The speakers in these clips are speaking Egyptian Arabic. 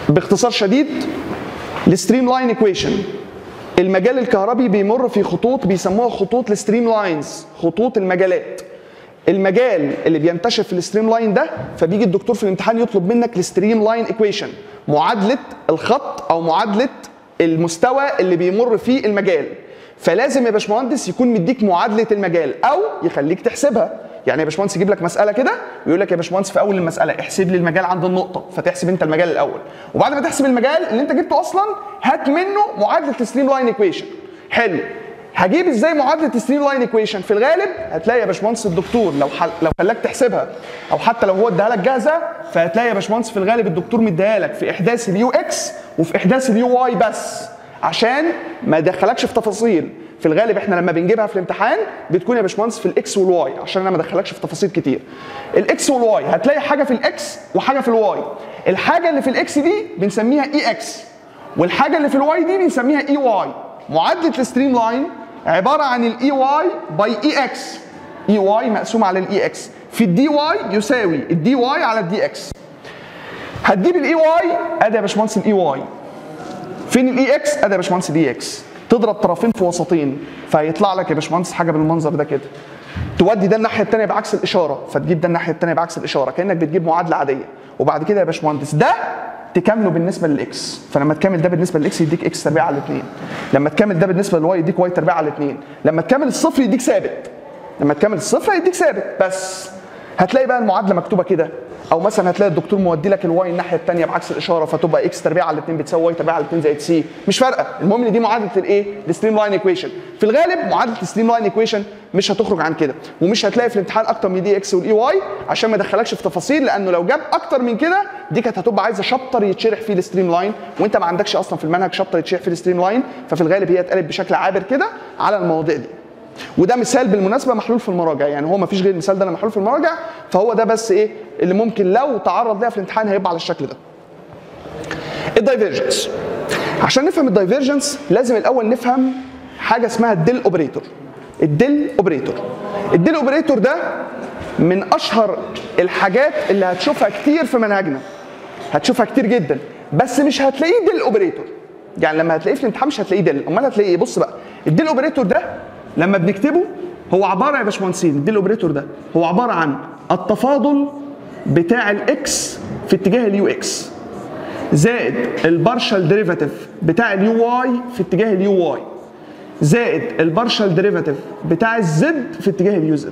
باختصار شديد الستريم لاين ايكويشن المجال الكهربي بيمر في خطوط بيسموها خطوط الستريم لاينز خطوط المجالات المجال اللي بينتشر في الستريم لاين ده فبيجي الدكتور في الامتحان يطلب منك الستريم لاين ايكويشن معادله الخط او معادله المستوى اللي بيمر فيه المجال فلازم يا باشمهندس يكون مديك معادله المجال او يخليك تحسبها يعني يا باشمهندس يجيب لك مساله كده ويقول لك يا باشمهندس في اول المساله احسب لي المجال عند النقطه فتحسب انت المجال الاول وبعد ما تحسب المجال اللي انت جبته اصلا هات منه معادله الستريم لاين ايكويشن حلو هجيب ازاي معادله الستريم لاين ايكويشن في الغالب هتلاقي يا باشمهندس الدكتور لو حل... لو خلاك تحسبها او حتى لو هو اداها لك جاهزه فهتلاقي يا باشمهندس في الغالب الدكتور مديها لك في احداث اليو اكس وفي احداث اليو واي بس عشان ما يدخلكش في تفاصيل في الغالب احنا لما بنجيبها في الامتحان بتكون يا باشمهندس في الاكس والواي عشان انا ما ادخلكش في تفاصيل كتير الاكس والواي هتلاقي حاجه في الاكس وحاجه في الواي الحاجه اللي في الاكس دي بنسميها اي اكس والحاجه اللي في الواي دي بنسميها اي واي معادله الستريم لاين عباره عن الاي واي باي اي اكس اي واي مقسوم على الاي اكس في الدي واي يساوي الدي واي على الدي اكس هتجيب الاي واي ادي يا باشمهندس الاي واي فين الاي اكس ادي يا باشمهندس الاي اكس تضرب طرفين في وسطين فهيطلع لك يا باشمهندس حاجه بالمنظر ده كده تودي ده الناحيه الثانيه بعكس الاشاره فتجيب ده الناحيه الثانيه بعكس الاشاره كانك بتجيب معادله عاديه وبعد كده يا باشمهندس ده تكامله بالنسبه للاكس فلما تكامل ده بالنسبه للاكس يديك اكس تربيع على الاثنين لما تكامل ده بالنسبه للواي يديك واي تربيع على الاثنين لما تكامل الصفر يديك ثابت لما تكامل الصفر هيديك ثابت بس هتلاقي بقى المعادله مكتوبه كده او مثلا هتلاقي الدكتور مودي لك الواي الناحيه الثانيه بعكس الاشاره فتبقى اكس تربيع على الاثنين بتساوي واي تربيع على الاثنين زائد سي مش فارقه المهم ان دي معادله الايه الستريم لاين ايكويشن في الغالب معادله الستريم لاين ايكويشن مش هتخرج عن كده ومش هتلاقي في الامتحان اكتر من دي اكس والاي واي عشان ما يدخلكش في تفاصيل لانه لو جاب اكتر من كده دي كانت هتبقى عايزه شابتر يتشرح فيه الستريم لاين وانت ما عندكش اصلا في المنهج شابتر يتشرح فيه الستريم لاين ففي الغالب هي اتقلب بشكل عابر كده على المواضيع دي وده مثال بالمناسبه محلول في المراجع يعني هو ما فيش غير المثال ده اللي محلول في المراجع فهو ده بس ايه اللي ممكن لو تعرض ليها في الامتحان هيبقى على الشكل ده الدايفيرجنس عشان نفهم الدايفيرجنس لازم الاول نفهم حاجه اسمها الديل اوبريتور الديل اوبريتور الديل اوبريتور ده من اشهر الحاجات اللي هتشوفها كتير في منهجنا هتشوفها كتير جدا بس مش هتلاقيه ديل اوبريتور يعني لما هتلاقيه في الامتحان مش هتلاقيه ديل امال هتلاقيه ايه بص بقى الديل اوبريتور ده لما بنكتبه هو عباره يا باشمهندسين الديل اوبريتور ده هو عباره عن التفاضل بتاع الاكس في اتجاه اليو اكس زائد البارشال ديريفاتيف بتاع اليو واي في اتجاه اليو واي زائد البارشال ديريفاتيف بتاع الزد في اتجاه اليو زد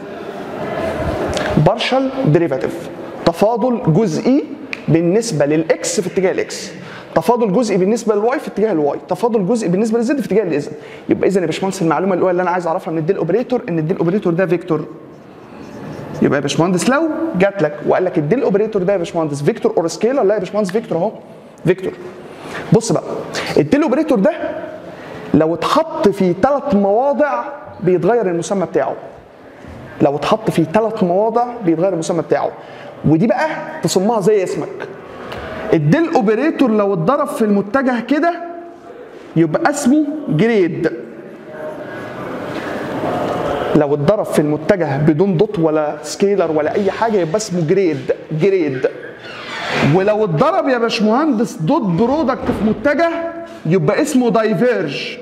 بارشال ديريفاتيف تفاضل جزئي بالنسبه للاكس في اتجاه الاكس تفاضل جزئي بالنسبه للواي في اتجاه الواي تفاضل جزئي بالنسبه للزد في اتجاه الزد يبقى اذا يا باشمهندس المعلومه الاولى اللي انا عايز اعرفها من الديل اوبريتور ان الديل اوبريتور ده فيكتور يبقى يا باشمهندس لو جات لك وقال لك الديل اوبريتور ده يا باشمهندس فيكتور اور سكيلر لا يا باشمهندس فيكتور اهو فيكتور بص بقى الديل اوبريتور ده لو اتحط في ثلاث مواضع بيتغير المسمى بتاعه لو اتحط في ثلاث مواضع بيتغير المسمى بتاعه ودي بقى تصمها زي اسمك الديل اوبريتور لو اتضرب في المتجه كده يبقى اسمه جريد لو اتضرب في المتجه بدون دوت ولا سكيلر ولا اي حاجه يبقى اسمه جريد جريد ولو اتضرب يا باشمهندس دوت برودكت في متجه يبقى اسمه دايفيرج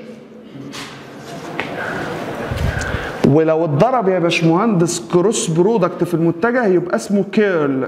ولو اتضرب يا باشمهندس كروس برودكت في المتجه يبقى اسمه كيرل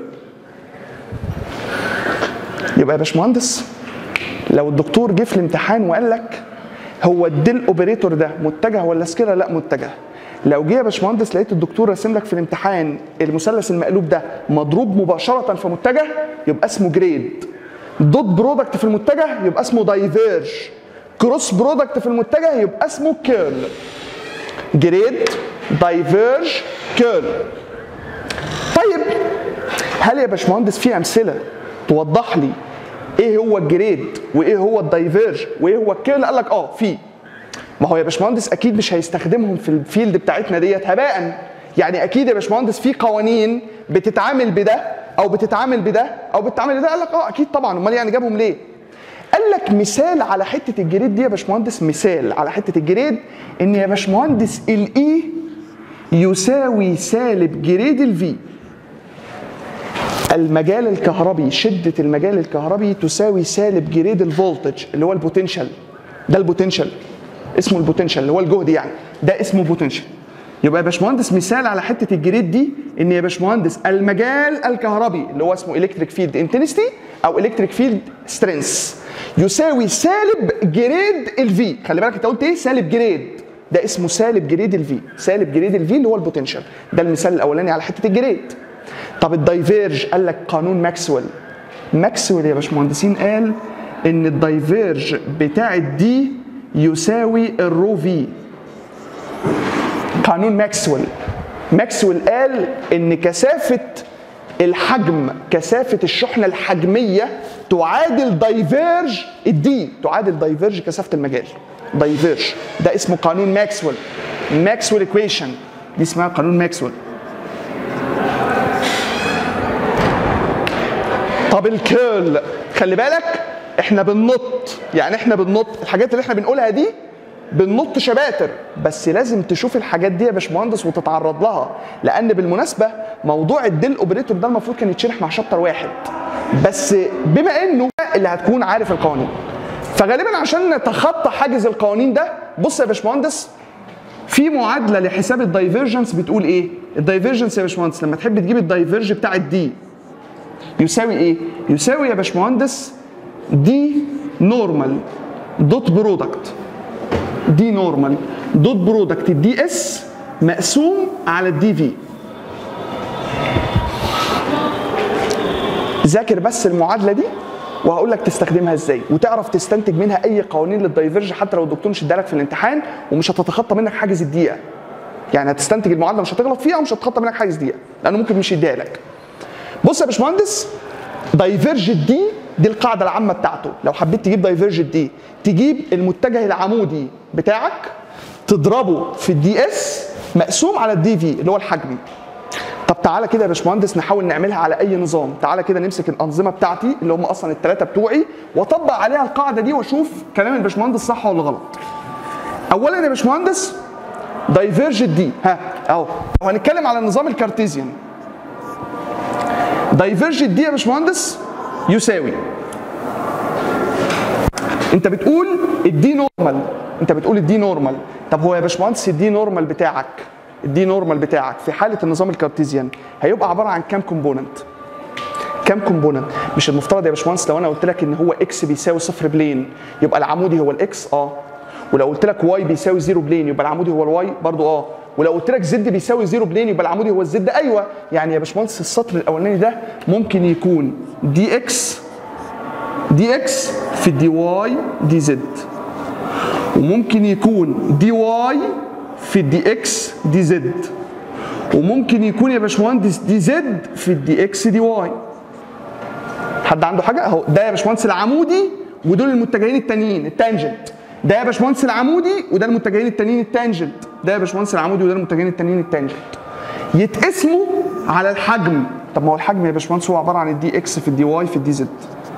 يبقى يا باشمهندس لو الدكتور جه في الامتحان وقال لك هو الديل اوبريتور ده متجه ولا سكيلر لا متجه لو جه يا باشمهندس لقيت الدكتور راسم لك في الامتحان المثلث المقلوب ده مضروب مباشره في متجه يبقى اسمه جريد دوت برودكت في المتجه يبقى اسمه دايفيرج كروس برودكت في المتجه يبقى اسمه كيرل جريد دايفيرج كيرل طيب هل يا باشمهندس في امثله توضح لي ايه هو الجريد وايه هو الدايفيرج وايه هو الكيرل قال لك اه في ما هو يا باشمهندس اكيد مش هيستخدمهم في الفيلد بتاعتنا ديت هباء يعني اكيد يا باشمهندس في قوانين بتتعامل بده او بتتعامل بده او بتتعامل بده قال لك اه اكيد طبعا امال يعني جابهم ليه قال لك مثال على حته الجريد دي يا باشمهندس مثال على حته الجريد ان يا باشمهندس الاي يساوي سالب جريد الفي المجال الكهربي شده المجال الكهربي تساوي سالب جريد الفولتج اللي هو البوتنشال ده البوتنشال اسمه البوتنشال اللي هو الجهد يعني ده اسمه بوتنشال يبقى يا باشمهندس مثال على حته الجريد دي ان يا باشمهندس المجال الكهربي اللي هو اسمه الكتريك فيلد انتنستي او الكتريك فيلد سترينث يساوي سالب جريد الفي خلي بالك انت قلت ايه سالب جريد ده اسمه سالب جريد الفي سالب جريد الفي اللي هو البوتنشال ده المثال الاولاني على حته الجريد طب الدايفيرج قال لك قانون ماكسويل ماكسويل يا باشمهندسين قال ان الدايفيرج بتاع الدي يساوي الرو في قانون ماكسويل ماكسويل قال ان كثافه الحجم كثافه الشحنه الحجميه تعادل دايفيرج الدي تعادل دايفيرج كثافه المجال دايفيرج ده اسمه قانون ماكسويل ماكسويل ايكويشن دي اسمها قانون ماكسويل طب الكيرل خلي بالك احنا بننط يعني احنا بننط الحاجات اللي احنا بنقولها دي بننط شباتر بس لازم تشوف الحاجات دي يا باشمهندس وتتعرض لها لان بالمناسبه موضوع الديل اوبريتور ده المفروض كان يتشرح مع شابتر واحد بس بما انه اللي هتكون عارف القوانين فغالبا عشان نتخطى حاجز القوانين ده بص يا باشمهندس في معادله لحساب الدايفرجنس بتقول ايه الدايفرجنس يا باشمهندس لما تحب تجيب الدايفرج بتاع الدي يساوي ايه يساوي يا باشمهندس دي نورمال دوت برودكت دي نورمال دوت برودكت الدي اس مقسوم على الدي في ذاكر بس المعادله دي وهقول لك تستخدمها ازاي وتعرف تستنتج منها اي قوانين للدايفرج حتى لو الدكتور مش ادالك في الامتحان ومش هتتخطى منك حاجز الدقيقه يعني هتستنتج المعادله مش هتغلط فيها ومش هتتخطى منك حاجز دقيقه لانه ممكن مش يديها لك بص يا باشمهندس دايفرج دي دي القاعده العامه بتاعته لو حبيت تجيب دايفرج دي تجيب المتجه العمودي بتاعك تضربه في الدي اس مقسوم على الدي في اللي هو الحجم طب تعالى كده يا باشمهندس نحاول نعملها على اي نظام تعالى كده نمسك الانظمه بتاعتي اللي هم اصلا الثلاثه بتوعي واطبق عليها القاعده دي واشوف كلام الباشمهندس صح ولا غلط اولا يا باشمهندس دايفرج دي ها اهو لو هنتكلم على النظام الكارتيزيان دايفرج دي يا باشمهندس يساوي انت بتقول الدي نورمال انت بتقول الدي نورمال طب هو يا باشمهندس الدي نورمال بتاعك الدي نورمال بتاعك في حاله النظام الكارتيزيان هيبقى عباره عن كام كومبوننت كام كومبوننت مش المفترض يا باشمهندس لو انا قلت لك ان هو اكس بيساوي صفر بلين يبقى العمودي هو الاكس اه ولو قلت لك واي بيساوي زيرو بلين يبقى العمودي هو الواي برضو اه ولو قلت لك زد بيساوي زيرو بلين يبقى العمودي هو الزد ايوه يعني يا باشمهندس السطر الاولاني ده ممكن يكون دي اكس دي اكس في دي واي دي زد وممكن يكون دي واي في الدي اكس دي زد وممكن يكون يا باشمهندس دي زد في الدي اكس دي واي حد عنده حاجه اهو ده يا باشمهندس العمودي ودول المتجهين التانيين التانجنت ده يا باشمهندس العمودي وده المتجهين التانيين التانجنت ده يا باشمهندس العمودي وده المتجهين التانيين التانجنت يتقسموا على الحجم طب ما هو الحجم يا باشمهندس هو عباره عن الدي اكس في الدي واي في الدي زد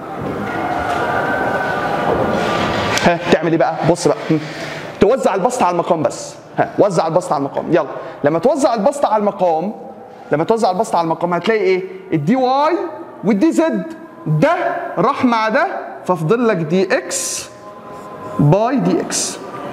ها تعمل ايه بقى بص بقى توزع البسط على المقام بس ها وزع البسط على المقام يلا لما توزع البسط على المقام لما توزع البسط على المقام هتلاقي ايه الدي واي والدي زد ده راح مع ده ففضل لك دي اكس باي دي اكس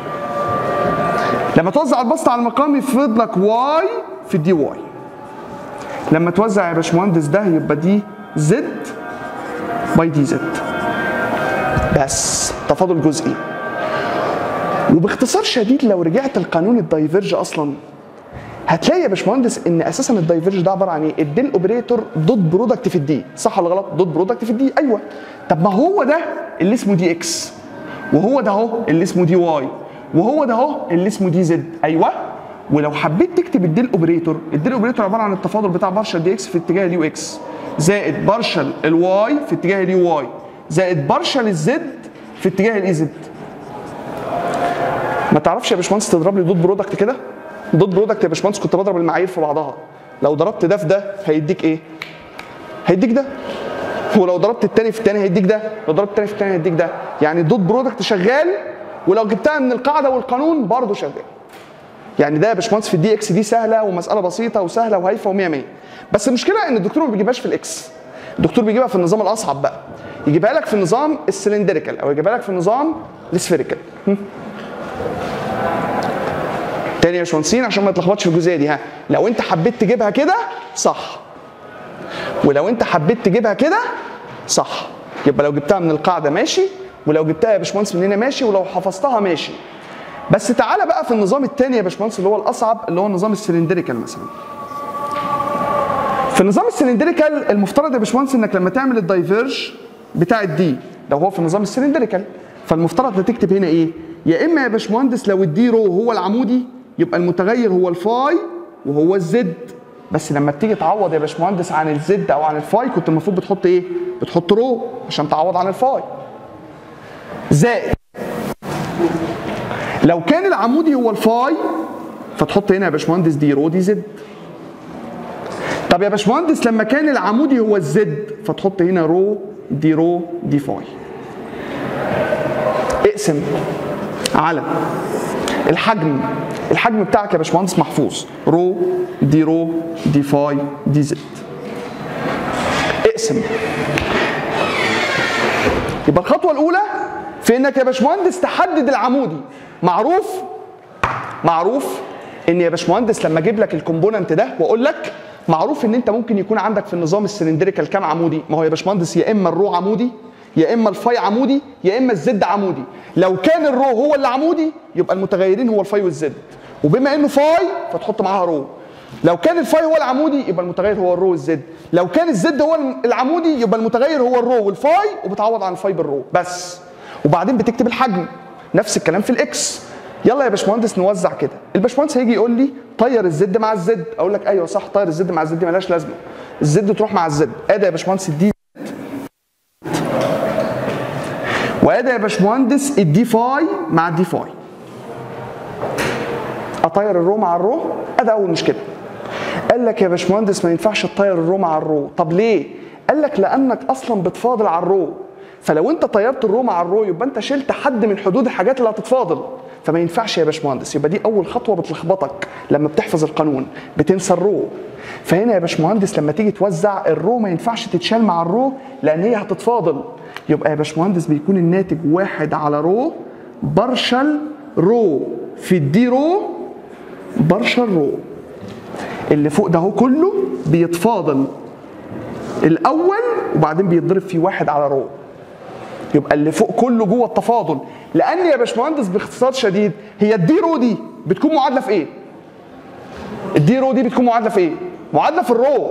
لما توزع البسط على المقام يفرض لك واي في الدي واي لما توزع يا باشمهندس ده يبقى دي زد باي دي زد بس تفاضل جزئي وباختصار شديد لو رجعت لقانون الدايفرج اصلا هتلاقي يا باشمهندس ان اساسا الدايفرج ده عباره عن ايه؟ الديل اوبريتور دوت برودكت في الدي صح ولا غلط؟ دوت برودكت في الدي ايوه طب ما هو ده اللي اسمه دي اكس وهو ده اهو اللي اسمه دي واي وهو ده اهو اللي اسمه دي زد ايوه ولو حبيت تكتب الديل اوبريتور الديل اوبريتور عباره عن التفاضل بتاع بارشل دي اكس في اتجاه اليو اكس زائد بارشل الواي في اتجاه اليو واي زائد بارشل الزد في اتجاه الاي زد ما تعرفش يا باشمهندس تضرب لي دوت برودكت كده دوت برودكت يا باشمهندس كنت بضرب المعايير في بعضها لو ضربت ده في ده هيديك ايه هيديك ده ولو ضربت التاني في التاني هيديك ده لو ضربت التاني في التاني هيديك ده يعني دوت برودكت شغال ولو جبتها من القاعده والقانون برضه شغال يعني ده يا باشمهندس في الدي اكس دي سهله ومساله بسيطه وسهله وهايفه و100 100 بس المشكله ان الدكتور ما بيجيبهاش في الاكس الدكتور بيجيبها في النظام الاصعب بقى يجيبها لك في النظام السلندريكال او يجيبها لك في النظام السفيريكال هم؟ تاني يا باشمهندسين عشان ما تلخبطش في الجزئيه دي ها لو انت حبيت تجيبها كده صح ولو انت حبيت تجيبها كده صح يبقى لو جبتها من القاعده ماشي ولو جبتها يا باشمهندس من هنا ماشي ولو حفظتها ماشي بس تعالى بقى في النظام الثاني يا باشمهندس اللي هو الاصعب اللي هو النظام السلندريكال مثلا في النظام السلندريكال المفترض يا باشمهندس انك لما تعمل الدايفيرج بتاع الدي لو هو في النظام السلندريكال فالمفترض هتكتب هنا ايه يا اما يا باشمهندس لو الدي رو هو العمودي يبقى المتغير هو الفاي وهو الزد بس لما بتيجي تعوض يا باشمهندس عن الزد او عن الفاي كنت المفروض بتحط ايه بتحط رو عشان تعوض عن الفاي زائد لو كان العمودي هو الفاي فتحط هنا يا باشمهندس دي رو دي زد طب يا باشمهندس لما كان العمودي هو الزد فتحط هنا رو دي رو دي فاي اقسم على الحجم الحجم بتاعك يا باشمهندس محفوظ رو دي رو دي فاي دي زد اقسم يبقى الخطوه الاولى في انك يا باشمهندس تحدد العمودي معروف معروف ان يا باشمهندس لما اجيب لك الكومبوننت ده واقول لك معروف ان انت ممكن يكون عندك في النظام السلندريكال كام عمودي ما هو يا باشمهندس يا اما الرو عمودي يا اما الفاي عمودي يا اما الزد عمودي لو كان الرو هو اللي عمودي يبقى المتغيرين هو الفاي والزد وبما انه فاي فتحط معاها رو لو كان الفاي هو العمودي يبقى المتغير هو الرو والزد لو كان الزد هو العمودي يبقى المتغير هو الرو والفاي وبتعوض عن الفاي بالرو بس وبعدين بتكتب الحجم نفس الكلام في الاكس يلا يا باشمهندس نوزع كده الباشمهندس هيجي يقول لي طير الزد مع الزد اقول لك ايوه صح طير الزد مع الزد دي ملهاش لازمه الزد تروح مع الزد ادي يا باشمهندس الدي وادي يا باشمهندس الدي فاي مع الدي فاي اطير الرو مع الرو ادي اول مشكله قال لك يا باشمهندس ما ينفعش تطير الرو مع الرو طب ليه قال لك لانك اصلا بتفاضل على الرو فلو انت طيرت الرو مع الرو يبقى انت شلت حد من حدود الحاجات اللي هتتفاضل فما ينفعش يا باشمهندس يبقى دي اول خطوه بتلخبطك لما بتحفظ القانون بتنسى الرو فهنا يا باشمهندس لما تيجي توزع الرو ما ينفعش تتشال مع الرو لان هي هتتفاضل يبقى يا باشمهندس بيكون الناتج واحد على رو برشل رو في الدي رو برشل رو اللي فوق ده هو كله بيتفاضل الاول وبعدين بيتضرب فيه واحد على رو يبقى اللي فوق كله جوه التفاضل لان يا باشمهندس باختصار شديد هي الدي رو دي بتكون معادله في ايه الدي رو دي بتكون معادله في ايه معادله في الرو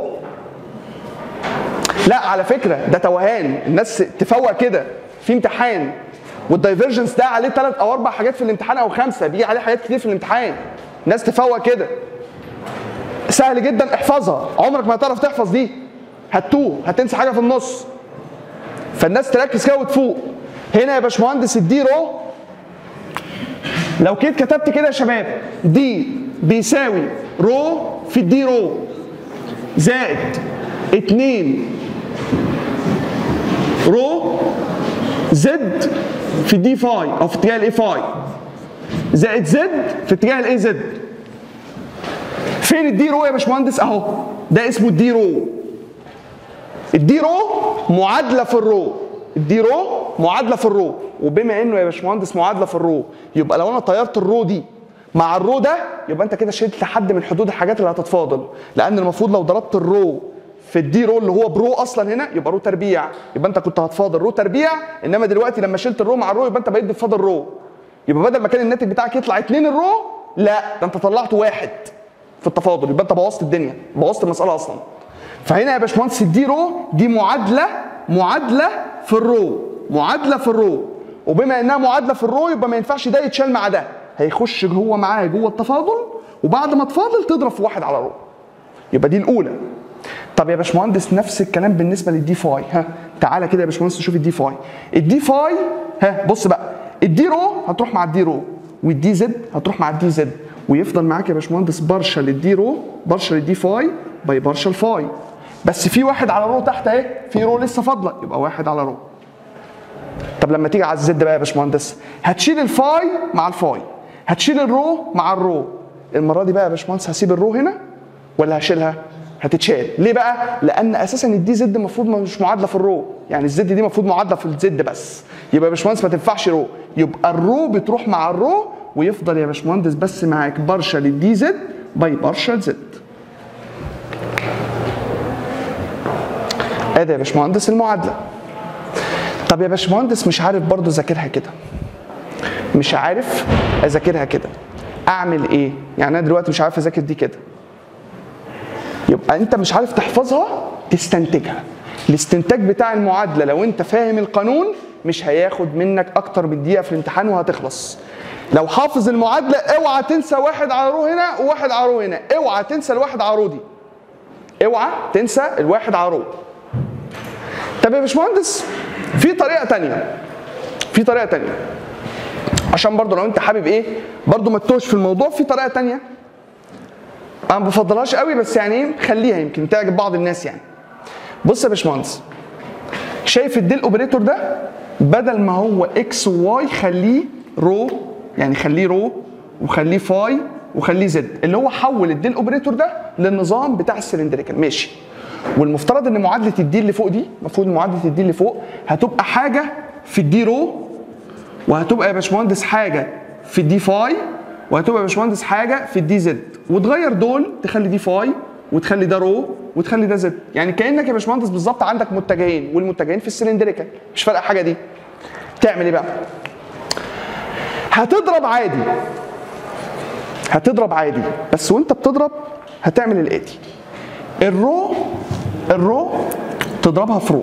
لا على فكره ده توهان الناس تفوق كده في امتحان والدايفرجنس ده عليه ثلاث او اربع حاجات في الامتحان او خمسه بيجي عليه حاجات كتير في الامتحان ناس تفوق كده سهل جدا احفظها عمرك ما هتعرف تحفظ دي هتوه هتنسى حاجه في النص فالناس تركز كده وتفوق هنا يا باشمهندس الدي رو لو كنت كتبت كده يا شباب دي بيساوي رو في الدي رو زائد 2 رو زد في الدي فاي او في اتجاه الاي فاي زائد زد في اتجاه الاي زد فين الدي رو يا باشمهندس اهو ده اسمه الدي رو الدي رو معادله في الرو الدي رو معادله في الرو وبما انه يا باشمهندس معادله في الرو يبقى لو انا طيرت الرو دي مع الرو ده يبقى انت كده شلت حد من حدود الحاجات اللي هتتفاضل لان المفروض لو ضربت الرو في الدي رو اللي هو برو اصلا هنا يبقى رو تربيع يبقى انت كنت هتفاضل رو تربيع انما دلوقتي لما شلت الرو مع الرو يبقى انت بقيت بتفاضل رو يبقى بدل ما كان الناتج بتاعك يطلع اتنين الرو لا ده انت طلعت واحد في التفاضل يبقى انت بوظت الدنيا بوظت المساله اصلا فهنا يا باشمهندس الدي رو دي معادله معادله في الرو معادله في الرو وبما انها معادله في الرو يبقى ما ينفعش ده يتشال مع ده هيخش هو معاه جوه التفاضل وبعد ما تفاضل تضرب في واحد على رو يبقى دي الاولى طب يا باشمهندس نفس الكلام بالنسبه للدي فاي ها تعالى كده يا باشمهندس نشوف الدي فاي الدي فاي ها بص بقى الدي رو هتروح مع الدي رو والدي زد هتروح مع الدي زد ويفضل معاك يا باشمهندس برشل الدي رو برشل الدي فاي باي برشل فاي بس في واحد على رو تحت اهي في رو لسه فاضله يبقى واحد على رو طب لما تيجي على الزد بقى يا باشمهندس هتشيل الفاي مع الفاي هتشيل الرو مع الرو المره دي بقى يا باشمهندس هسيب الرو هنا ولا هشيلها هتتشال ليه بقى لان اساسا الدي زد المفروض مش معادله في الرو يعني الزد دي المفروض معادله في الزد بس يبقى يا باشمهندس ما تنفعش رو يبقى الرو بتروح مع الرو ويفضل يا باشمهندس بس معاك بارشل الدي زد باي بارشل زد ادي يا باشمهندس المعادله طب يا باشمهندس مش عارف برضه اذاكرها كده مش عارف اذاكرها كده اعمل ايه يعني انا دلوقتي مش عارف اذاكر دي كده يبقى انت مش عارف تحفظها تستنتجها الاستنتاج بتاع المعادله لو انت فاهم القانون مش هياخد منك اكتر من دقيقه في الامتحان وهتخلص لو حافظ المعادله اوعى تنسى واحد على رو هنا وواحد على رو هنا اوعى تنسى الواحد على رو دي اوعى تنسى الواحد على رو طب يا باشمهندس في طريقه تانية في طريقه تانية عشان برضو لو انت حابب ايه برضو ما تتوهش في الموضوع في طريقه تانية انا ما بفضلهاش قوي بس يعني ايه خليها يمكن تعجب بعض الناس يعني بص يا باشمهندس شايف الديل اوبريتور ده بدل ما هو اكس وواي خليه رو يعني خليه رو وخليه فاي وخليه زد اللي هو حول الديل اوبريتور ده للنظام بتاع السلندريكال ماشي والمفترض ان معادله الدي اللي فوق دي المفروض معادله الدي اللي فوق هتبقى حاجه في الدي رو وهتبقى يا باشمهندس حاجه في الدي فاي وهتبقى يا باشمهندس حاجه في الدي زد وتغير دول تخلي دي فاي وتخلي ده رو وتخلي ده زد يعني كانك يا باشمهندس بالظبط عندك متجهين والمتجهين في السلندريكال مش فارقه حاجه دي تعمل ايه بقى هتضرب عادي هتضرب عادي بس وانت بتضرب هتعمل الاتي الرو الرو تضربها في رو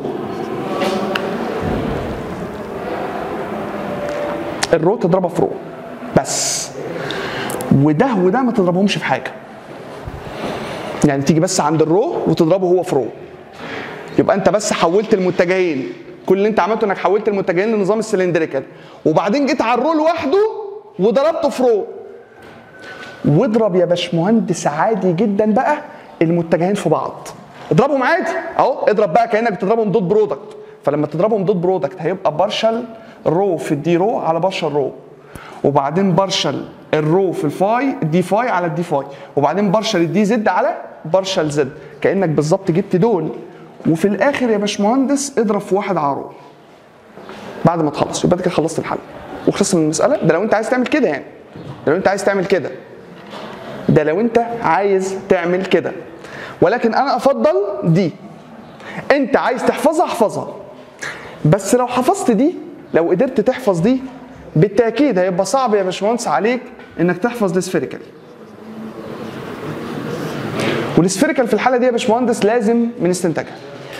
الرو تضربها في رو بس وده وده ما تضربهمش في حاجه يعني تيجي بس عند الرو وتضربه هو في رو يبقى انت بس حولت المتجهين كل اللي انت عملته انك حولت المتجهين لنظام السلندريكال وبعدين جيت على الرو لوحده وضربته في رو واضرب يا باشمهندس عادي جدا بقى المتجهين في بعض اضربهم عادي اهو اضرب بقى كانك بتضربهم ضد برودكت فلما تضربهم ضد برودكت هيبقى بارشل رو في الدي رو على بارشل رو وبعدين بارشل الرو في الفاي دي فاي على الدي فاي وبعدين بارشل الدي زد على بارشل زد كانك بالظبط جبت دول وفي الاخر يا باشمهندس اضرب في واحد على رو بعد ما تخلص يبقى انت كده خلصت الحل وخلصت من المساله ده لو انت عايز تعمل كده يعني ده لو انت عايز تعمل كده ده لو انت عايز تعمل كده ولكن انا افضل دي انت عايز تحفظها احفظها بس لو حفظت دي لو قدرت تحفظ دي بالتاكيد هيبقى صعب يا باشمهندس عليك انك تحفظ السفيريكال والسفيريكال في الحاله دي يا باشمهندس لازم بنستنتجها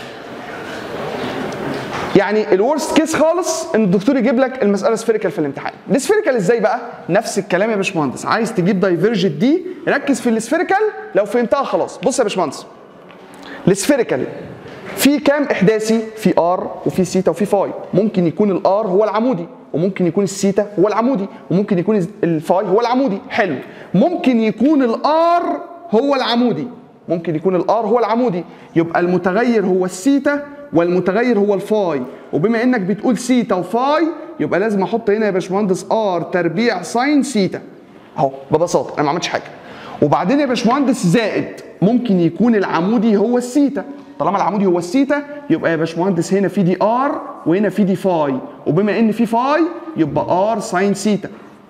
يعني الورست كيس خالص ان الدكتور يجيب لك المساله سفيريكال في الامتحان السفيريكال ازاي بقى نفس الكلام يا باشمهندس عايز تجيب دايفرجت دي ركز في السفيريكال لو فهمتها خلاص بص يا باشمهندس السفيريكال في كام احداثي في ار وفي سيتا وفي فاي ممكن يكون الار هو العمودي وممكن يكون السيتا هو العمودي وممكن يكون الفاي هو العمودي حلو ممكن يكون الار هو العمودي ممكن يكون الار هو العمودي يبقى المتغير هو السيتا والمتغير هو الفاي وبما انك بتقول سيتا وفاي يبقى لازم احط هنا يا باشمهندس ار تربيع ساين سيتا اهو ببساطه انا ما عملتش حاجه وبعدين يا باشمهندس زائد ممكن يكون العمودي هو السيتا طالما العمودي هو السيتا يبقى يا باشمهندس هنا في دي ار وهنا في دي فاي وبما ان في فاي يبقى ار ساين سيتا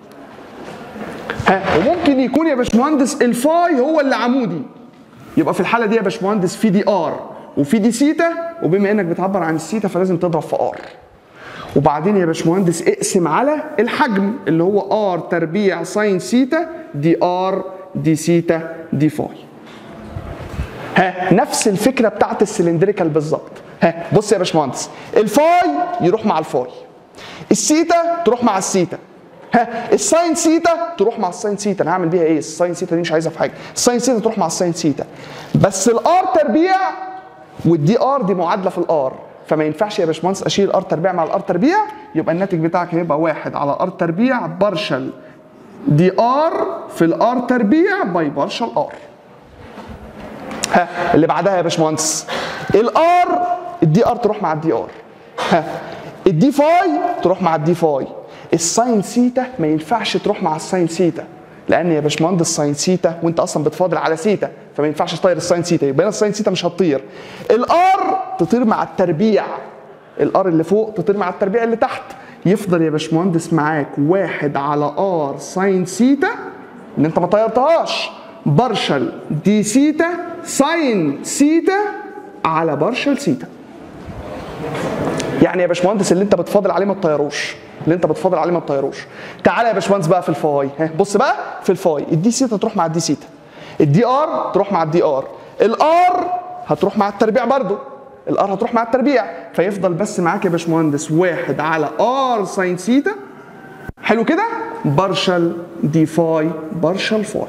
ها وممكن يكون يا باشمهندس الفاي هو اللي عمودي يبقى في الحاله دي يا باشمهندس في دي ار وفي دي سيتا وبما انك بتعبر عن السيتا فلازم تضرب في ار وبعدين يا باشمهندس اقسم على الحجم اللي هو ار تربيع ساين سيتا دي ار دي سيتا دي فاي ها نفس الفكره بتاعت السلندريكال بالظبط ها بص يا باشمهندس الفاي يروح مع الفاي السيتا تروح مع السيتا ها الساين سيتا تروح مع الساين سيتا انا هعمل بيها ايه الساين سيتا دي مش عايزها في حاجه الساين سيتا تروح مع الساين سيتا بس الار تربيع والدي ار دي معادله في الار فما ينفعش يا باشمهندس اشيل الار تربيع مع الار تربيع يبقى الناتج بتاعك هيبقى واحد على ار تربيع بارشل دي ار في الار تربيع باي بارشل ار ها اللي بعدها يا باشمهندس الار الدي ار تروح مع الدي ار ها الدي فاي تروح مع الدي فاي الساين سيتا ما ينفعش تروح مع الساين سيتا لان يا باشمهندس ساين سيتا وانت اصلا بتفاضل على سيتا فما ينفعش تطير الساين سيتا يبقى هنا الساين سيتا مش هتطير الار تطير مع التربيع الار اللي فوق تطير مع التربيع اللي تحت يفضل يا باشمهندس معاك واحد على ار ساين سيتا اللي انت ما طيرتهاش بارشل دي سيتا ساين سيتا على بارشل سيتا يعني يا باشمهندس اللي انت بتفاضل عليه ما تطيروش اللي انت بتفاضل عليه ما تطيروش تعالى يا باشمهندس بقى في الفاي ها بص بقى في الفاي الدي سيتا تروح مع الدي سيتا الدي ار تروح مع الدي ار الار هتروح مع التربيع برضو الار هتروح مع التربيع فيفضل بس معاك يا باشمهندس واحد على ار ساين سيتا حلو كده بارشل دي فاي بارشل فاي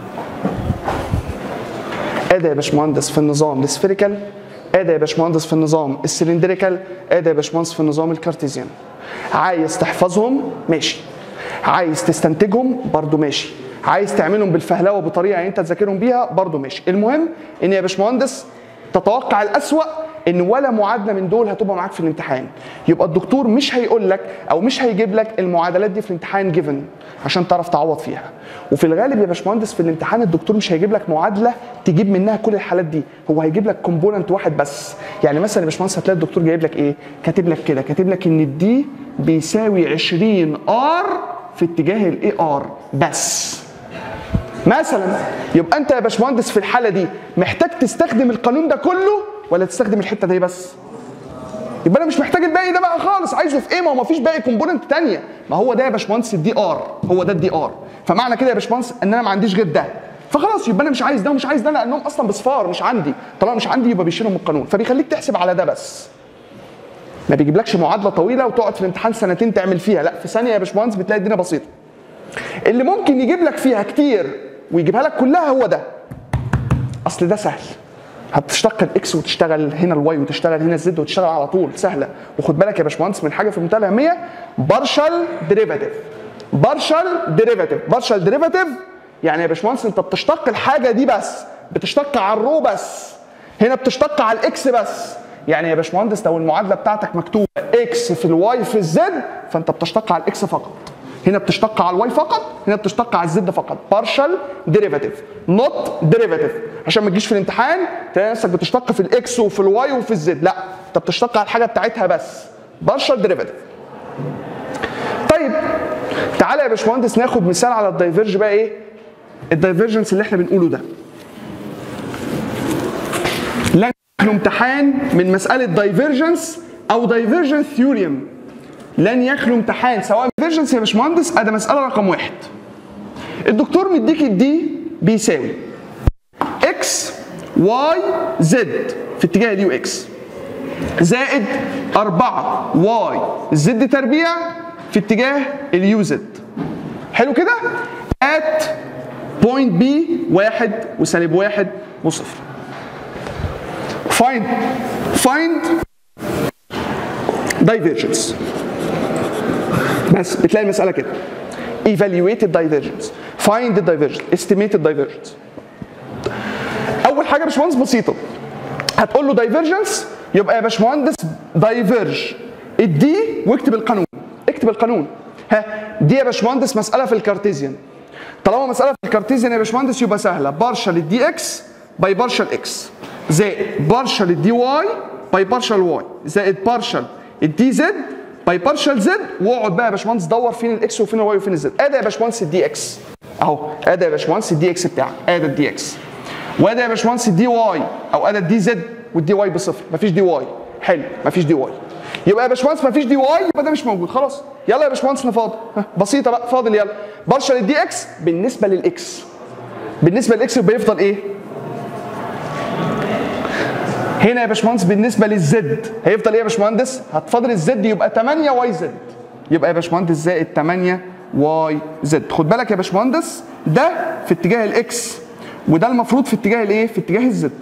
ادي يا باشمهندس في النظام السفيريكال ادي يا باشمهندس في النظام السلندريكال ادي يا باشمهندس في النظام الكارتيزيان عايز تحفظهم ماشي عايز تستنتجهم برضو ماشي عايز تعملهم بالفهلوه بطريقه يعني انت تذاكرهم بيها برضو ماشي المهم ان يا باشمهندس تتوقع الاسوأ ان ولا معادله من دول هتبقى معاك في الامتحان يبقى الدكتور مش هيقول لك او مش هيجيب لك المعادلات دي في الامتحان جيفن عشان تعرف تعوض فيها وفي الغالب يا باشمهندس في الامتحان الدكتور مش هيجيب لك معادله تجيب منها كل الحالات دي هو هيجيب لك كومبوننت واحد بس يعني مثلا يا باشمهندس هتلاقي الدكتور جايب لك ايه كاتب لك كده كاتب لك ان الدي بيساوي 20 ار في اتجاه الاي ار بس مثلا يبقى انت يا باشمهندس في الحاله دي محتاج تستخدم القانون ده كله ولا تستخدم الحته دي بس يبقى انا مش محتاج الباقي ده بقى خالص عايزه في ايه ما هو مفيش باقي كومبوننت تانية ما هو ده يا باشمهندس الدي ار هو ده الدي ار فمعنى كده يا باشمهندس ان انا ما عنديش غير ده فخلاص يبقى انا مش عايز ده ومش عايز ده لانهم اصلا بصفار مش عندي طالما مش عندي يبقى بيشيلهم من القانون فبيخليك تحسب على ده بس ما بيجيبلكش معادله طويله وتقعد في الامتحان سنتين تعمل فيها لا في ثانيه يا باشمهندس بتلاقي الدنيا بسيطه اللي ممكن يجيب لك فيها كتير ويجيبها لك كلها هو ده اصل ده سهل هتشتق الاكس وتشتغل هنا الواي وتشتغل هنا الزد وتشتغل على طول سهله وخد بالك يا باشمهندس من حاجه في منتهى الاهميه بارشال ديريفاتيف بارشال ديريفاتيف بارشال ديريفاتيف يعني يا باشمهندس انت بتشتق الحاجه دي بس بتشتق على الرو بس هنا بتشتق على الاكس بس يعني يا باشمهندس لو المعادله بتاعتك مكتوبه اكس في الواي في الزد فانت بتشتق على الاكس فقط هنا بتشتق على الواي فقط هنا بتشتق على الزد فقط بارشال ديريفاتيف نوت ديريفاتيف عشان ما تجيش في الامتحان تلاقي نفسك بتشتق في الاكس وفي الواي وفي الزد لا انت بتشتق على الحاجه بتاعتها بس بارشال ديريفاتيف طيب تعالى يا باشمهندس ناخد مثال على الدايفيرج بقى ايه الدايفيرجنس اللي احنا بنقوله ده لن يخلو امتحان من مساله دايفيرجنس او دايفيرجنس ثيوريوم لن يخلو امتحان سواء دايفيرجنس يا باشمهندس ادي مساله رقم واحد الدكتور مديك الدي بيساوي اكس واي زد في اتجاه اليو اكس زائد 4 واي زد تربيع في اتجاه اليو زد حلو كده ات بوينت بي واحد وسالب واحد وصفر find find divergence بس بتلاقي المسألة كده evaluate the divergence find the divergence estimate the divergence أول حاجة يا باشمهندس بسيطة هتقول له divergence يبقى يا باشمهندس diverge الدي واكتب القانون اكتب القانون ها دي يا باشمهندس مسألة في الكارتيزيان طالما مسألة في الكارتيزيان يا باشمهندس يبقى سهلة بارشل الدي اكس باي بارشل اكس زائد بارشل الدي واي باي بارشل واي زائد بارشل الدي زد باي بارشل زد واقعد بقى يا باشمهندس دور فين الاكس وفين الواي وفين الزد ادي يا باشمهندس الدي اكس اهو ادي يا باشمهندس الدي اكس بتاعك ادي الدي اكس وادي يا باشمهندس الدي واي او ادي الدي زد والدي واي بصفر مفيش دي واي حلو مفيش دي واي يبقى يا باشمهندس مفيش دي واي يبقى ده مش موجود خلاص يلا يا باشمهندس نفاضل ها، بسيطه بقى فاضل يلا بارشل الدي اكس بالنسبه للاكس بالنسبه للاكس يبقى يفضل ايه هنا يا باشمهندس بالنسبه للزد هيفضل ايه يا باشمهندس؟ هتفضل الزد يبقى 8 واي زد يبقى يا باشمهندس زائد 8 واي زد خد بالك يا باشمهندس ده في اتجاه الاكس وده المفروض في اتجاه الايه؟ في اتجاه الزد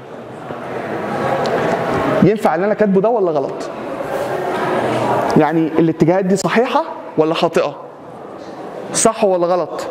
ينفع اللي انا كاتبه ده ولا غلط؟ يعني الاتجاهات دي صحيحه ولا خاطئه؟ صح ولا غلط؟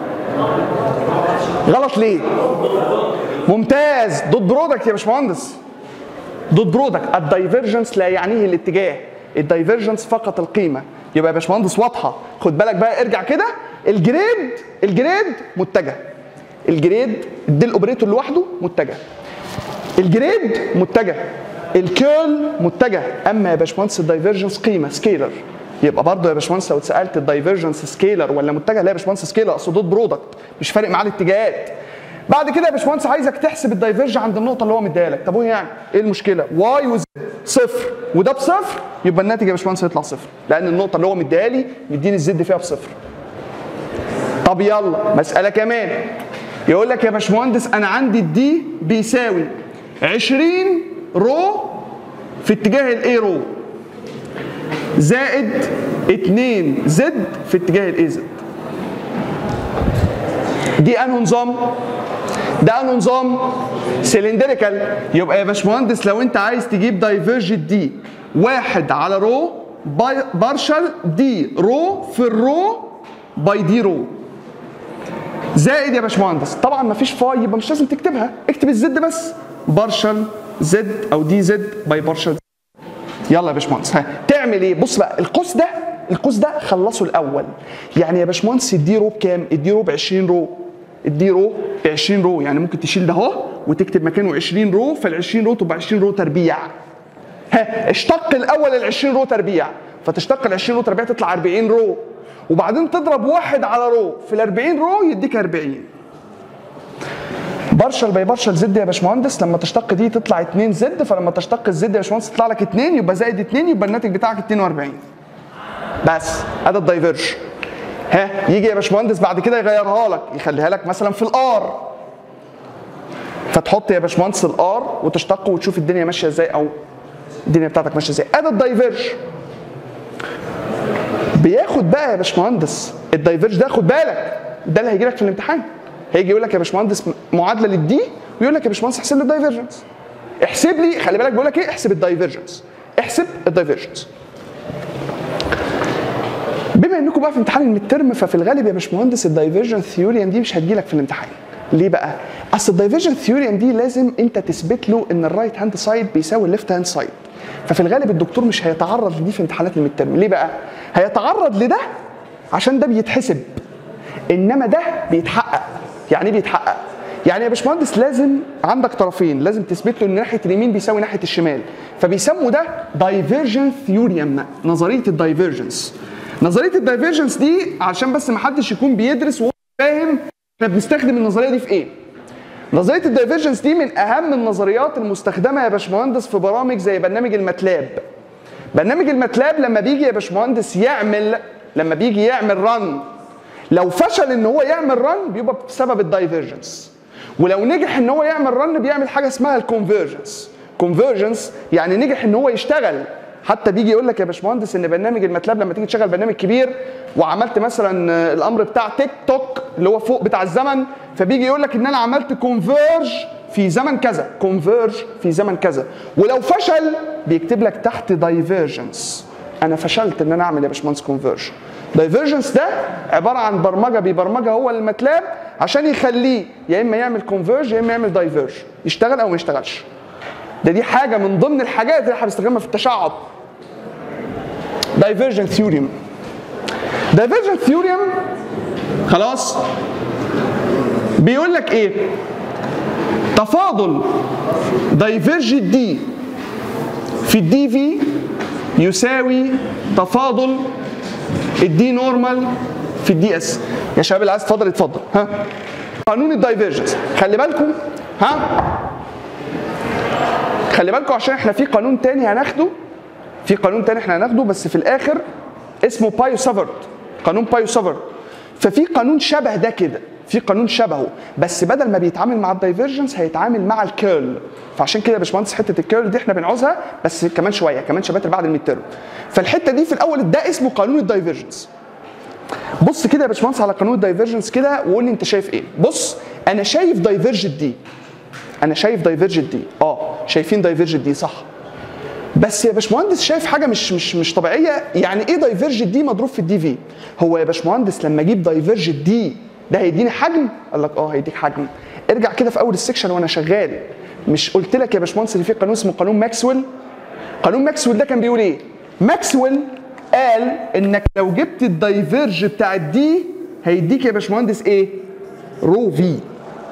غلط ليه؟ ممتاز دوت برودكت يا باشمهندس دوت برودكت الدايفرجنس لا يعنيه الاتجاه الدايفرجنس فقط القيمه يبقى يا باشمهندس واضحه خد بالك بقى ارجع كده الجريد الجريد متجه الجريد الديل اوبريتور لوحده متجه الجريد متجه الكيرل متجه اما يا باشمهندس الدايفرجنس قيمه سكيلر يبقى برضه يا باشمهندس لو اتسالت الدايفرجنس سكيلر ولا متجه لا يا باشمهندس سكيلر اقصد دوت برودكت مش فارق معاه الاتجاهات بعد كده يا باشمهندس عايزك تحسب الدايفرج عند النقطه اللي هو مديها لك طب هو يعني ايه المشكله واي وزد صفر وده بصفر يبقى الناتج يا باشمهندس هيطلع صفر لان النقطه اللي هو مديها لي مديني الزد فيها بصفر طب يلا مساله كمان يقول لك يا باشمهندس انا عندي الدي بيساوي 20 رو في اتجاه الاي رو زائد 2 زد في اتجاه الاي زد دي انه نظام ده انه نظام سلندريكال يبقى يا باشمهندس لو انت عايز تجيب دايفرجت دي واحد على رو باي بارشل دي رو في الرو باي دي رو زائد يا باشمهندس طبعا ما فيش فاي يبقى مش لازم تكتبها اكتب الزد بس بارشل زد او دي زد باي بارشل يلا يا باشمهندس ها تعمل ايه بص بقى القوس ده القوس ده خلصه الاول يعني يا باشمهندس الدي رو بكام الدي رو ب 20 رو الدي رو ب 20 رو يعني ممكن تشيل ده اهو وتكتب مكانه 20 رو فال 20 رو تبقى 20 رو تربيع ها اشتق الاول ال 20 رو تربيع فتشتق ال 20 رو تربيع تطلع 40 رو وبعدين تضرب واحد على رو في ال 40 رو يديك 40 بارشل باي بارشل زد يا باشمهندس لما تشتق دي تطلع 2 زد فلما تشتق الزد يا باشمهندس تطلع لك 2 يبقى زائد 2 يبقى الناتج بتاعك 42 بس ادي الدايفرج ها يجي يا باشمهندس بعد كده يغيرها لك يخليها لك مثلا في الار فتحط يا باشمهندس الار وتشتقه وتشوف الدنيا ماشيه ازاي او الدنيا بتاعتك ماشيه ازاي ادي الدايفرج بياخد بقى يا باشمهندس الدايفرج ده خد بالك ده اللي هيجي لك في الامتحان هيجي يقول لك يا باشمهندس معادله للدي ويقول لك يا باشمهندس احسب لي الدايفرجنس احسب لي خلي بالك بيقول لك ايه احسب الدايفرجنس احسب الدايفرجنس بما انكم بقى في امتحان الميد ترم ففي الغالب يا باشمهندس الدايفرجن ثيوريم دي مش هتجي لك في الامتحان ليه بقى؟ اصل الدايفرجن ثيوريم دي لازم انت تثبت له ان الرايت هاند سايد بيساوي الليفت هاند سايد ففي الغالب الدكتور مش هيتعرض لدي في امتحانات الميد ترم ليه بقى؟ هيتعرض لده عشان ده بيتحسب انما ده بيتحقق يعني ايه بيتحقق؟ يعني يا باشمهندس لازم عندك طرفين لازم تثبت له ان ناحيه اليمين بيساوي ناحيه الشمال فبيسموا ده دايفرجن ثيوريم نظريه الدايفرجنس نظريه الدايفرجنس دي عشان بس ما حدش يكون بيدرس وهو فاهم احنا بنستخدم النظريه دي في ايه نظريه الدايفرجنس دي من اهم النظريات المستخدمه يا باشمهندس في برامج زي برنامج الماتلاب برنامج الماتلاب لما بيجي يا باشمهندس يعمل لما بيجي يعمل رن لو فشل ان هو يعمل رن بيبقى بسبب الدايفرجنس ولو نجح ان هو يعمل رن بيعمل حاجه اسمها الكونفرجنس كونفرجنس يعني نجح ان هو يشتغل حتى بيجي يقول لك يا باشمهندس ان برنامج الماتلاب لما تيجي تشغل برنامج كبير وعملت مثلا الامر بتاع تيك توك اللي هو فوق بتاع الزمن فبيجي يقول لك ان انا عملت كونفيرج في زمن كذا كونفيرج في زمن كذا ولو فشل بيكتب لك تحت دايفرجنس انا فشلت ان انا اعمل يا باشمهندس كونفيرج دايفرجنس ده عباره عن برمجه بيبرمجها هو الماتلاب عشان يخليه يا اما يعمل كونفيرج يا اما يعمل دايفرج يشتغل او ما يشتغلش ده دي حاجه من ضمن الحاجات اللي احنا بنستخدمها في التشعب دايفرجن ثيوريم دايفرجن ثيوريم خلاص بيقول لك ايه تفاضل دايفرج دي في الدي في يساوي تفاضل الدي نورمال في الدي اس يا شباب اللي عايز يتفضل يتفضل ها قانون الدايفرجنس خلي بالكم ها خلي بالكم عشان احنا في قانون تاني هناخده في قانون تاني احنا هناخده بس في الاخر اسمه بايو سافرت قانون بايو سافرت ففي قانون شبه ده كده في قانون شبهه بس بدل ما بيتعامل مع الدايفرجنس هيتعامل مع الكيرل فعشان كده يا باشمهندس حته الكيرل دي احنا بنعوزها بس كمان شويه كمان شبات بعد الميد تيرم فالحته دي في الاول ده اسمه قانون الدايفرجنس بص كده يا باشمهندس على قانون الدايفرجنس كده وقول لي انت شايف ايه بص انا شايف دايفرجت دي انا شايف دايفرجت دي اه شايفين دايفرجت دي صح بس يا باشمهندس شايف حاجه مش مش مش طبيعيه يعني ايه دايفرجت دي مضروب في الدي في هو يا باشمهندس لما اجيب دايفرجت دي ده هيديني حجم قال لك اه هيديك حجم ارجع كده في اول السكشن وانا شغال مش قلت لك يا باشمهندس ان في قانون اسمه قانون ماكسويل قانون ماكسويل ده كان بيقول ايه ماكسويل قال انك لو جبت الدايفرج بتاع الدي هيديك يا باشمهندس ايه رو في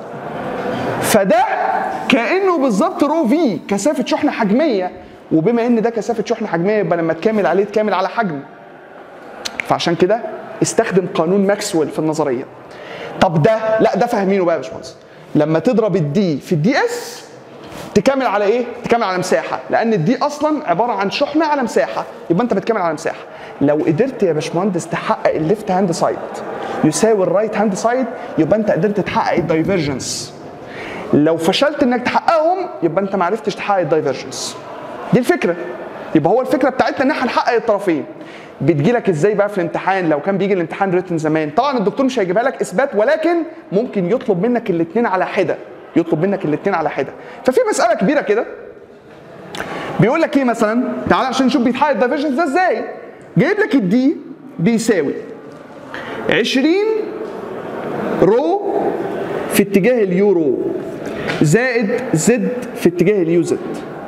فده كانه بالظبط رو في كثافه شحنه حجميه وبما ان ده كثافه شحنه حجميه يبقى لما تكامل عليه تكامل على حجم فعشان كده استخدم قانون ماكسويل في النظريه طب ده لا ده فاهمينه بقى يا باشمهندس لما تضرب الدي في الدي اس تكامل على ايه؟ تكامل على مساحه لان الدي اصلا عباره عن شحنه على مساحه يبقى انت بتكامل على مساحه لو قدرت يا باشمهندس تحقق الليفت هاند سايد يساوي الرايت هاند سايد يبقى انت قدرت تحقق الدايفرجنس لو فشلت انك تحققهم يبقى انت ما عرفتش تحقق الدايفرجنس دي الفكره يبقى هو الفكره بتاعتنا ان احنا نحقق الطرفين بتجي لك ازاي بقى في الامتحان لو كان بيجي الامتحان ريتن زمان طبعا الدكتور مش هيجيبها لك اثبات ولكن ممكن يطلب منك الاثنين على حده يطلب منك الاثنين على حده ففي مساله كبيره كده بيقول لك ايه مثلا تعال عشان نشوف بيتحقق الدايفرجنس ده ازاي جايب لك الدي بيساوي 20 رو في اتجاه اليورو زائد زد في اتجاه اليو زد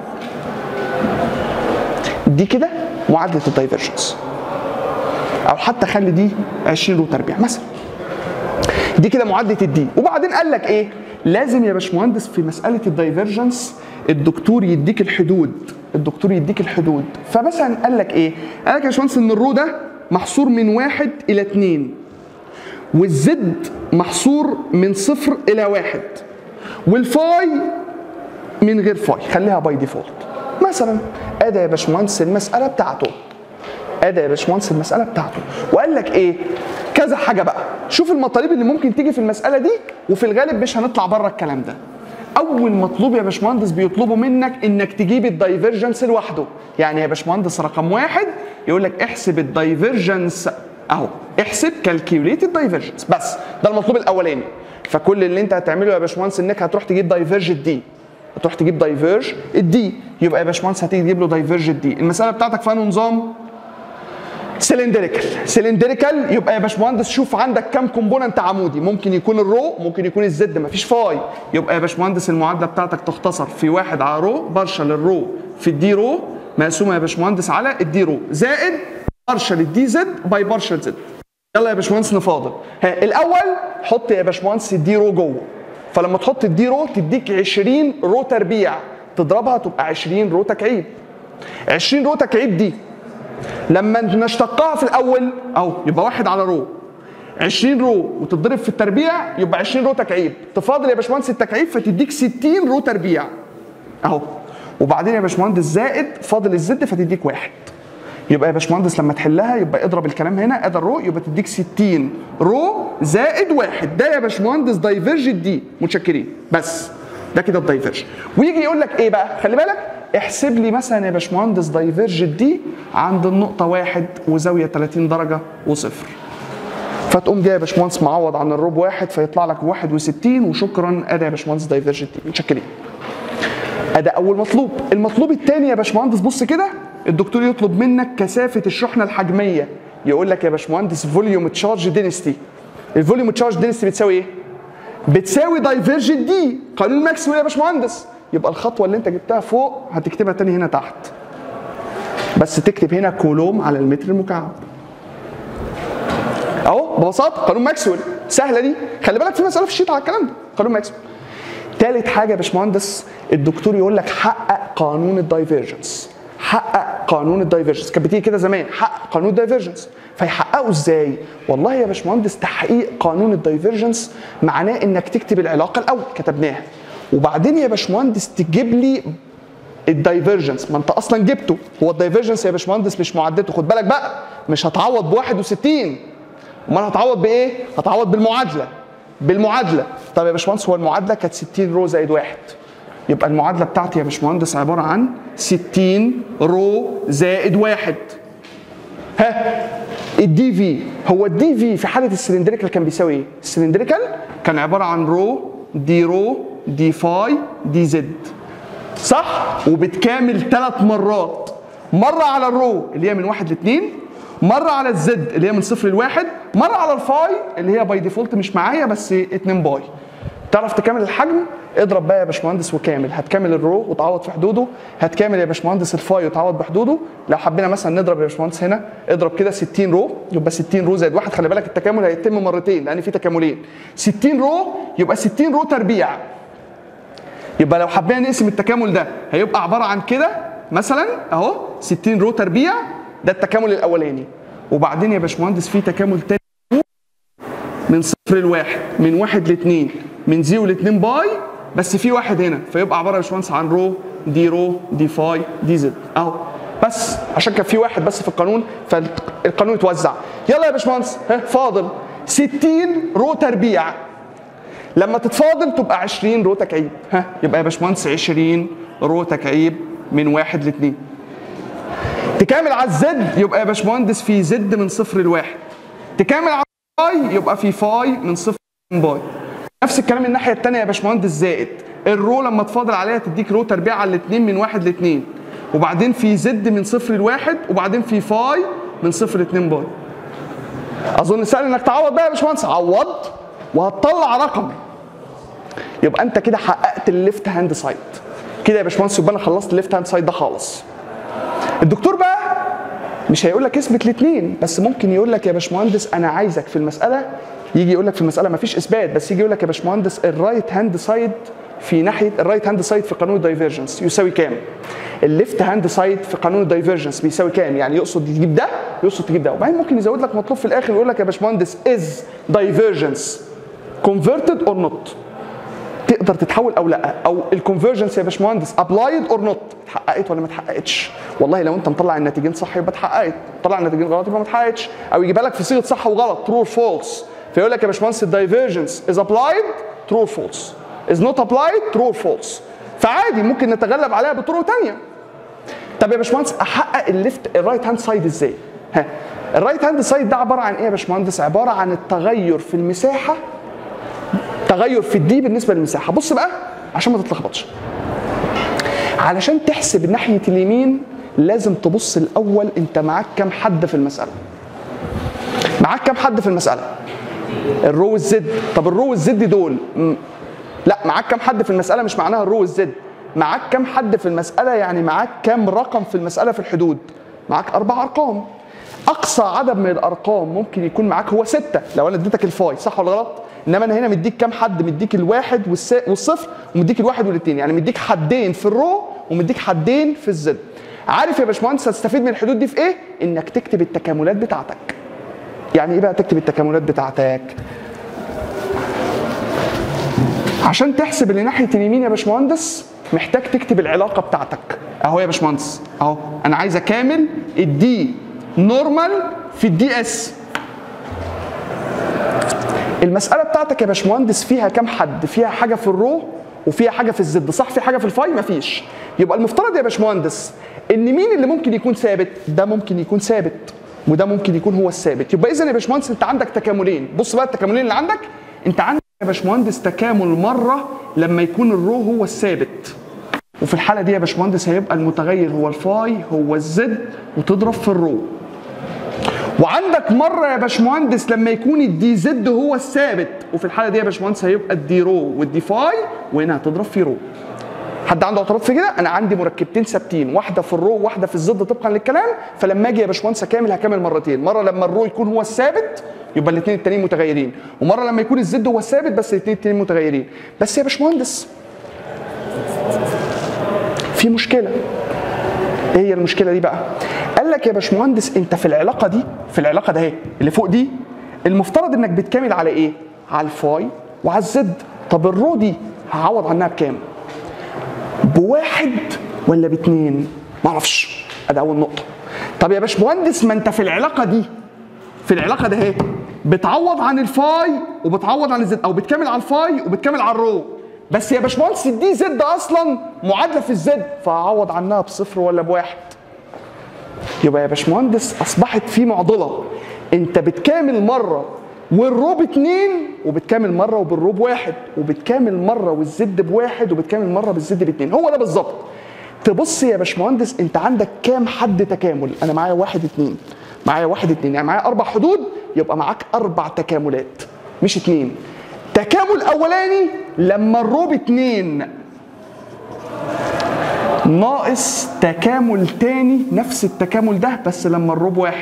دي كده معادله الدايفرجنس او حتى خلي دي 20 رو تربيع مثلا دي كده معادله الدي وبعدين قال لك ايه لازم يا باشمهندس في مساله الدايفرجنس الدكتور يديك الحدود الدكتور يديك الحدود فمثلا قال لك ايه قال لك يا باشمهندس ان الرو ده محصور من واحد الى اتنين والزد محصور من صفر الى واحد والفاي من غير فاي خليها باي ديفولت مثلا ادي يا باشمهندس المساله بتاعته ادي يا باشمهندس المساله بتاعته وقال لك ايه كذا حاجه بقى شوف المطالب اللي ممكن تيجي في المساله دي وفي الغالب مش هنطلع بره الكلام ده اول مطلوب يا باشمهندس بيطلبوا منك انك تجيب الدايفرجنس لوحده يعني يا باشمهندس رقم واحد يقول لك احسب الدايفرجنس اهو احسب كالكيوليت الدايفرجنس بس ده المطلوب الاولاني فكل اللي انت هتعمله يا باشمهندس انك هتروح تجيب دايفرج الدي هتروح تجيب دايفرج الدي يبقى يا باشمهندس هتيجي تجيب له دايفرج الدي المساله بتاعتك فيها نظام سلندريكال سلندريكال يبقى يا باشمهندس شوف عندك كام كومبوننت عمودي ممكن يكون الرو ممكن يكون الزد مفيش فاي يبقى يا باشمهندس المعادله بتاعتك تختصر في واحد على رو بارشل الرو في الدي رو مقسومه يا باشمهندس على الدي رو زائد بارشل الدي زد باي بارشل زد يلا يا باشمهندس نفاضل ها الاول حط يا باشمهندس الدي رو جوه فلما تحط الدي رو تديك 20 رو تربيع تضربها تبقى 20 رو تكعيب 20 رو تكعيب دي لما نشتقها في الاول اهو يبقى واحد على رو 20 رو وتتضرب في التربيع يبقى 20 رو تكعيب تفاضل يا باشمهندس التكعيب فتديك 60 رو تربيع اهو وبعدين يا باشمهندس زائد فاضل الزد فتديك واحد يبقى يا باشمهندس لما تحلها يبقى اضرب الكلام هنا ادي الرو يبقى تديك 60 رو زائد واحد ده يا باشمهندس دايفرج دي متشكرين بس ده كده الدايفرج ويجي يقول لك ايه بقى خلي بالك احسب لي مثلا يا باشمهندس دايفرج دي عند النقطه واحد وزاويه 30 درجه وصفر فتقوم جاي يا باشمهندس معوض عن الروب واحد فيطلع لك 61 وشكرا ادي يا باشمهندس دايفرج دي متشكرين ادي اول مطلوب المطلوب الثاني يا باشمهندس بص كده الدكتور يطلب منك كثافه الشحنه الحجميه يقول لك يا باشمهندس فوليوم تشارج دينستي الفوليوم تشارج دينستي بتساوي ايه بتساوي دايفرج دي قانون ماكسويل يا باشمهندس يبقى الخطوه اللي انت جبتها فوق هتكتبها تاني هنا تحت بس تكتب هنا كولوم على المتر المكعب اهو ببساطه قانون ماكسويل سهله دي خلي بالك في مساله في الشيت على الكلام ده قانون ماكسويل تالت حاجه يا باشمهندس الدكتور يقول لك حقق قانون الدايفرجنس حقق قانون الدايفرجنس كانت بتيجي كده زمان حقق قانون الدايفرجنس فيحققه ازاي والله يا باشمهندس تحقيق قانون الدايفرجنس معناه انك تكتب العلاقه الاول كتبناها وبعدين يا باشمهندس تجيب لي الدايفرجنس ما انت اصلا جبته هو الدايفرجنس يا باشمهندس مش معدته خد بالك بقى مش هتعوض ب 61 امال هتعوض بايه؟ هتعوض بالمعادله بالمعادله طب يا باشمهندس هو المعادله كانت 60 رو زائد واحد يبقى المعادله بتاعتي يا باشمهندس عباره عن 60 رو زائد واحد ها الدي في هو الدي في في حاله السلندريكال كان بيساوي ايه؟ السلندريكال كان عباره عن رو دي رو دي فاي دي زد صح؟ وبتكامل ثلاث مرات مره على الرو اللي هي من واحد لاثنين مره على الزد اللي هي من صفر لواحد مره على الفاي اللي هي باي ديفولت مش معايا بس 2 باي تعرف تكامل الحجم اضرب بقى يا باشمهندس وكامل هتكامل الرو وتعوض في حدوده هتكامل يا باشمهندس الفاي وتعوض بحدوده لو حبينا مثلا نضرب يا باشمهندس هنا اضرب كده 60 رو يبقى 60 رو زائد واحد خلي بالك التكامل هيتم مرتين لان في تكاملين 60 رو يبقى 60 رو تربيع يبقى لو حبينا نقسم التكامل ده هيبقى عباره عن كده مثلا اهو 60 رو تربيع ده التكامل الاولاني وبعدين يا باشمهندس في تكامل تاني من صفر لواحد من واحد لاثنين من زيرو لاثنين باي بس في واحد هنا فيبقى عباره يا باشمهندس عن رو دي رو دي فاي دي زد اهو بس عشان كان في واحد بس في القانون فالقانون اتوزع يلا يا باشمهندس ها فاضل 60 رو تربيع لما تتفاضل تبقى 20 رو تكعيب ها يبقى يا باشمهندس 20 رو تكعيب من واحد لاثنين تكامل على الزد يبقى يا باشمهندس في زد من صفر لواحد تكامل على فاي يبقى في فاي من صفر باي نفس الكلام الناحيه الثانيه يا باشمهندس زائد الرو لما تفاضل عليها تديك رو تربيع على الاثنين من واحد لاثنين وبعدين في زد من صفر لواحد وبعدين في فاي من صفر لاثنين باي اظن سهل انك تعوض بقى يا باشمهندس عوض وهتطلع رقم يبقى انت كده حققت الليفت هاند سايد كده يا باشمهندس يبقى انا خلصت الليفت هاند سايد ده خالص الدكتور بقى مش هيقول لك اثبت الاثنين بس ممكن يقول لك يا باشمهندس انا عايزك في المساله يجي يقول لك في المساله ما فيش اثبات بس يجي يقول لك يا باشمهندس الرايت هاند سايد في ناحيه الرايت هاند سايد في قانون الدايفرجنس يساوي كام؟ الليفت هاند سايد في قانون الدايفرجنس بيساوي كام؟ يعني يقصد يجيب ده يقصد تجيب ده وبعدين ممكن يزود لك مطلوب في الاخر يقول لك يا باشمهندس از دايفرجنس converted or not تقدر تتحول او لا او الكونفرجنس يا باشمهندس ابلايد اور نوت اتحققت ولا ما اتحققتش والله لو انت مطلع الناتجين صح يبقى اتحققت طلع الناتجين غلط يبقى ما اتحققتش او يجيبها لك في صيغه صح وغلط ترو اور فولس فيقول لك يا باشمهندس الدايفرجنس از ابلايد ترو اور فولس از نوت ابلايد ترو اور فولس فعادي ممكن نتغلب عليها بطرق ثانيه طب يا باشمهندس احقق الليفت الرايت هاند سايد ازاي ها الرايت هاند سايد ده عباره عن ايه يا باشمهندس عباره عن التغير في المساحه تغير في الدي بالنسبه للمساحه بص بقى عشان ما تتلخبطش علشان تحسب ناحيه اليمين لازم تبص الاول انت معاك كام حد في المساله معاك كام حد في المساله الرو والزد طب الرو والزد دول م- لا معاك كام حد في المساله مش معناها الرو والزد معاك كام حد في المساله يعني معاك كام رقم في المساله في الحدود معاك اربع ارقام اقصى عدد من الارقام ممكن يكون معاك هو ستة لو انا اديتك الفاي صح ولا غلط انما انا هنا مديك كام حد مديك الواحد والس- والصفر ومديك الواحد والاثنين يعني مديك حدين في الرو ومديك حدين في الزد عارف يا باشمهندس هتستفيد من الحدود دي في ايه انك تكتب التكاملات بتاعتك يعني ايه بقى تكتب التكاملات بتاعتك عشان تحسب اللي ناحيه اليمين يا باشمهندس محتاج تكتب العلاقه بتاعتك اهو يا باشمهندس اهو انا عايز اكامل الدي نورمال في الدي اس المساله بتاعتك يا باشمهندس فيها كام حد فيها حاجه في الرو وفيها حاجه في الزد صح في حاجه في الفاي مفيش يبقى المفترض يا باشمهندس ان مين اللي ممكن يكون ثابت ده ممكن يكون ثابت وده ممكن يكون هو الثابت يبقى اذا يا باشمهندس انت عندك تكاملين بص بقى التكاملين اللي عندك انت عندك يا باشمهندس تكامل مره لما يكون الرو هو الثابت وفي الحاله دي يا باشمهندس هيبقى المتغير هو الفاي هو الزد وتضرب في الرو وعندك مره يا باشمهندس لما يكون الدي زد هو الثابت وفي الحاله دي يا باشمهندس هيبقى الدي رو والدي فاي وهنا هتضرب في رو حد عنده اعتراض في كده انا عندي مركبتين ثابتين واحده في الرو وواحده في الزد طبقا للكلام فلما اجي يا باشمهندس اكامل هكامل مرتين مره لما الرو يكون هو الثابت يبقى الاثنين التانيين متغيرين ومره لما يكون الزد هو الثابت بس الاثنين التانيين متغيرين بس يا باشمهندس في مشكله ايه هي المشكله دي بقى قال لك يا باشمهندس انت في العلاقه دي في العلاقه ده اهي اللي فوق دي المفترض انك بتكامل على ايه على الفاي وعلى الزد طب الرو دي هعوض عنها بكام بواحد ولا باتنين معرفش ادي اول نقطه طب يا باشمهندس ما انت في العلاقه دي في العلاقه ده اهي بتعوض عن الفاي وبتعوض عن الزد او بتكامل على الفاي وبتكامل على الرو بس يا باشمهندس دي زد اصلا معادله في الزد فهعوض عنها بصفر ولا بواحد يبقى يا باشمهندس اصبحت في معضله انت بتكامل مره والرو باتنين وبتكامل مره وبالرو بواحد وبتكامل مره والزد بواحد وبتكامل مره بالزد باتنين هو ده بالظبط تبص يا باشمهندس انت عندك كام حد تكامل انا معايا واحد اتنين معايا واحد اتنين يعني معايا اربع حدود يبقى معاك اربع تكاملات مش اتنين تكامل اولاني لما الرو باتنين ناقص تكامل تاني نفس التكامل ده بس لما الرو بواحد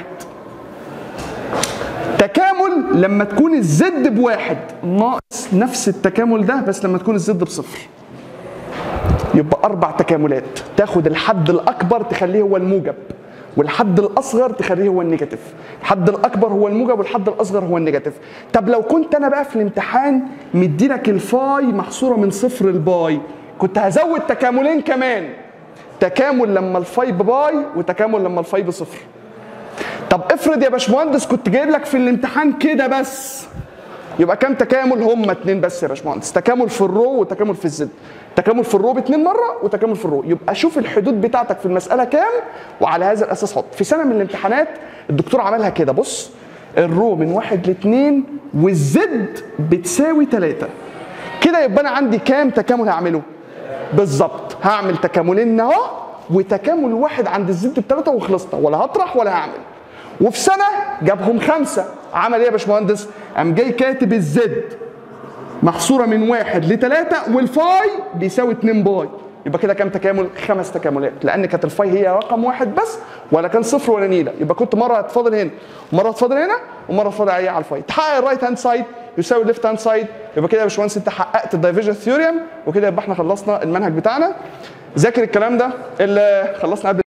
تكامل لما تكون الزد بواحد ناقص نفس التكامل ده بس لما تكون الزد بصفر يبقى اربع تكاملات تاخد الحد الاكبر تخليه هو الموجب والحد الاصغر تخليه هو النيجاتيف الحد الاكبر هو الموجب والحد الاصغر هو النيجاتيف طب لو كنت انا بقى في الامتحان مديلك الفاي محصوره من صفر لباي كنت هزود تكاملين كمان تكامل لما الفاي بباي وتكامل لما الفاي بصفر طب افرض يا باشمهندس كنت جايب لك في الامتحان كده بس يبقى كام تكامل هم اتنين بس يا باشمهندس تكامل في الرو وتكامل في الزد تكامل في الرو باتنين مره وتكامل في الرو يبقى شوف الحدود بتاعتك في المساله كام وعلى هذا الاساس حط في سنه من الامتحانات الدكتور عملها كده بص الرو من واحد لاثنين والزد بتساوي ثلاثة كده يبقى انا عندي كام تكامل هعمله بالظبط هعمل تكاملين اهو وتكامل واحد عند الزد بثلاثة وخلصنا ولا هطرح ولا هعمل وفي سنه جابهم خمسه عمل ايه يا باشمهندس؟ قام جاي كاتب الزد محصوره من واحد لثلاثه والفاي بيساوي 2 باي يبقى كده كام تكامل؟ خمس تكاملات لان كانت الفاي هي رقم واحد بس ولا كان صفر ولا نيله يبقى كنت مره هتفاضل هنا ومره هتفاضل هنا ومره هتفاضل على على الفاي تحقق الرايت هاند سايد يساوي الليفت هاند سايد يبقى كده يا باشمهندس انت حققت الدايفيجن ثيوريم وكده يبقى احنا خلصنا المنهج بتاعنا ذاكر الكلام ده اللي خلصنا قبل